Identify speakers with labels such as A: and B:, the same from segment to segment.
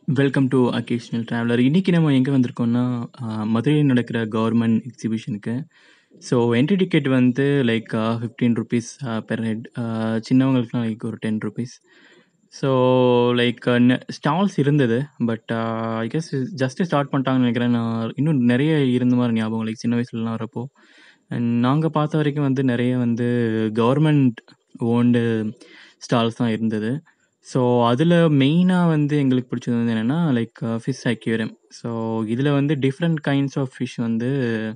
A: Welcome to occasional traveller. இன்னைக்கு நம்ம எங்க வந்திருக்கோம்னா, அ மதுரையில நடக்கிற கவர்மெண்ட் எக்ஸிபிஷனுக்கு. ஸோ என்ட்ரி டிக்கெட் வந்து like uh ₹15 uh per head. Uh சின்னவங்களுக்குலாம் லைக் ஒரு ₹10. ஸோ லைக் நெ ஸ்டால்ஸ் இருந்தது. But I guess just start பண்ணிட்டாங்கன்னு நெனைக்கிறேன். நான் இன்னும் நெறைய இருந்த மாரி ஞாபகம் லைக் சின்ன வயசுலலாம் வரப்போ. அண்ட் நாங்க பார்த்த வரைக்கும் வந்து நெறைய வந்து கவர்மெண்ட் ஓன்டு ஸ்டால்ஸ் தான் இருந்தது. ஸோ அதில மெயினா வந்து எங்களுக்கு பிடிச்சது வந்து என்னன்னா, லைக் ஃபிஷ் அக்வேரியம். ஸோ இதில வந்து டிஃபரண்ட் கைண்ட்ஸ் ஆஃப் ஃபிஷ் வந்து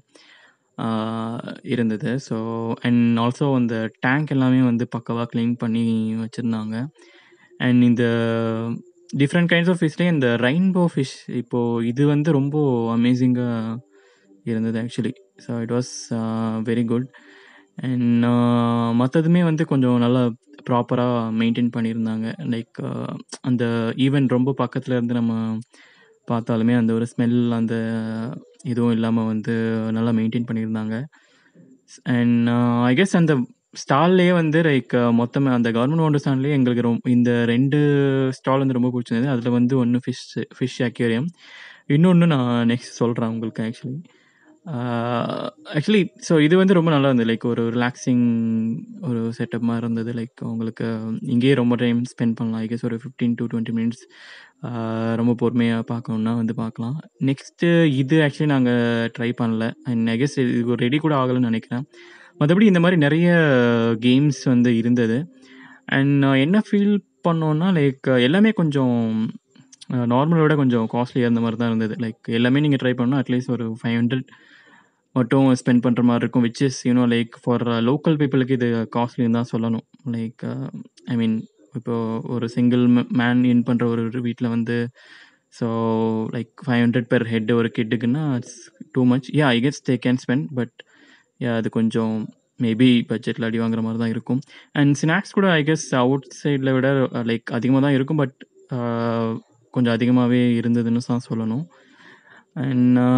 A: ஆ இருந்தது. ஸோ அண்ட் ஆல்சோ அந்த டேங்க் எல்லாமே வந்து பக்காவா கிளீன் பண்ணி வச்சிருந்தாங்க. அண்ட் இந்த டிஃபரண்ட் கைண்ட்ஸ் ஆஃப் ஃபிஷ்லயே இந்த ரெயின்போ ஃபிஷ் இப்போ இது வந்து ரொம்ப அமேசிங்கா இருந்தது actually. So it was uh very good. And uh மத்ததுமே வந்து கொஞ்சம் நல்லா ப்ராப்பரா மெயின்டெயின் பண்ணியிருந்தாங்க. லைக் அந்த ஈவன் ரொம்ப பக்கத்துல இருந்து நம்ம பார்த்தாலுமே அந்த ஒரு ஸ்மெல் அந்த எதுவும் இல்லாம வந்து நல்லா மெயின்டெயின் பண்ணியிருந்தாங்க. ஸ் அண்ட் ஐ கெஸ் அந்த ஸ்டால்லயே வந்து லைக் மொத்தமா அந்த கவர்மெண்ட் ஓன்டு ஸ்டாண்ட்லயே எங்களுக்கு ரொம் இந்த 2 ஸ்டால் வந்து ரொம்ப பிடிச்சிருந்தது. அதில வந்து ஒண்ணு ஃபிஷ் ஃபிஷ் அக்வேரியம். இன்னொன்னு நான் நெக்ஸ்ட் சொல்றேன் உங்களுக்கு ஆக்சுவலி. ஆ ஆக்சுவலி ஸோ இது வந்து ரொம்ப நல்லா இருந்தது. லைக் ஒரு ரிலாக்ஸிங் ஒரு செட்டப் மாரி இருந்தது. லைக் உங்களுக்கு இங்கேயே ரொம்ப டைம் ஸ்பெண்ட் பண்ணலாம். ஐ கெஸ் ஒரு 15-20 மினிட்ஸ் ஆ ரொம்ப பொறுமையா பார்க்கணும்னா வந்து பார்க்கலாம். நெக்ஸ்ட்டு இது ஆக்சுவலி நாங்க ட்ரை பண்ணல. அண்ட் ஐ கெஸ் இது ரெடி கூட ஆகலன்னு நெனைக்கிறேன். மத்தபடி இந்த மாரி நெறைய கேம்ஸ் வந்து இருந்தது. அண்ட் என்ன ஃபீல் பண்ணோம்னா, லைக் எல்லாமே கொஞ்சம் அ நார்மல விட கொஞ்சம் காஸ்ட்லியா இருந்த மாரி தான் இருந்தது. லைக் எல்லாமே நீங்க ட்ரை பண்ணா அட்லீஸ்ட் ஒரு 500 மட்டும் ஸ்பெண்ட் பண்ற மாரி இருக்கும். Which is you know like for local பீப்பிளுக்கு இது காஸ்ட்லின்னு தான் சொல்லணும். லைக் ஐ மீன் இப்போ ஒரு சிங்கிள் ம மேன் எர்ன் பண்ற ஒரு வீட்ல வந்து ஸோ லைக் 500 பெர் ஹெட் ஒரு கிட்டுக்குன்னா it's too much. Yeah I guess they can spend. But yeah அது கொஞ்சம் மேபி பட்ஜெட்ல அடி வாங்குற மாரி தான் இருக்கும். அண்ட் ஸ்நாக்ஸ் கூட ஐ கெஸ் அவுட் சைட்ல விட லைக் அதிகமா தான் இருக்கும். பட் ஆ கொஞ்சம் அதிகமாவே இருந்ததுன்னு தான் சொல்லணும். அண்ட் அ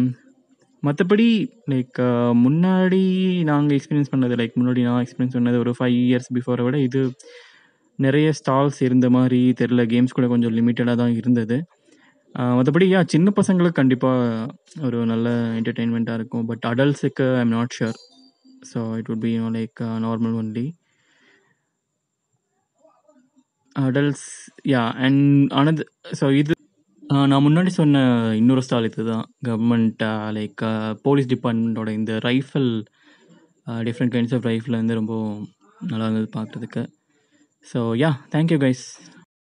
A: மத்தபடி லைக் முன்னாடி நாங்க எக்ஸ்பீரியன்ஸ் பண்ணது லைக் முன்னாடி நான் எக்ஸ்பீரியன்ஸ் பண்ணது ஒரு 5 இயர்ஸ் பிஃபோர விட இது நெறைய ஸ்டால்ஸ் இருந்த மாரி தெரியல. கேம்ஸ் கூட கொஞ்சம் லிமிட்டடா தான் இருந்தது. ஆ மத்தபடி யா சின்ன பசங்களுக்கு கண்டிப்பா ஒரு நல்ல என்டர்டெயின்மென்ட்டா இருக்கும். பட் அடல்ட்ஸ்க்கு I am not sure. So it would be you know like normal only. Adults yeah and another so இது அ நான் முன்னாடி சொன்ன இன்னொரு ஸ்டால் இதுதான். கவர்மெண்ட் அ லைக் போலீஸ் டிபார்ட்மெண்ட்டோட இந்த rifle uh different kinds of rifle வந்து ரொம்ப நல்லா இருந்தது பார்க்கறதுக்கு. So yeah thank you guys.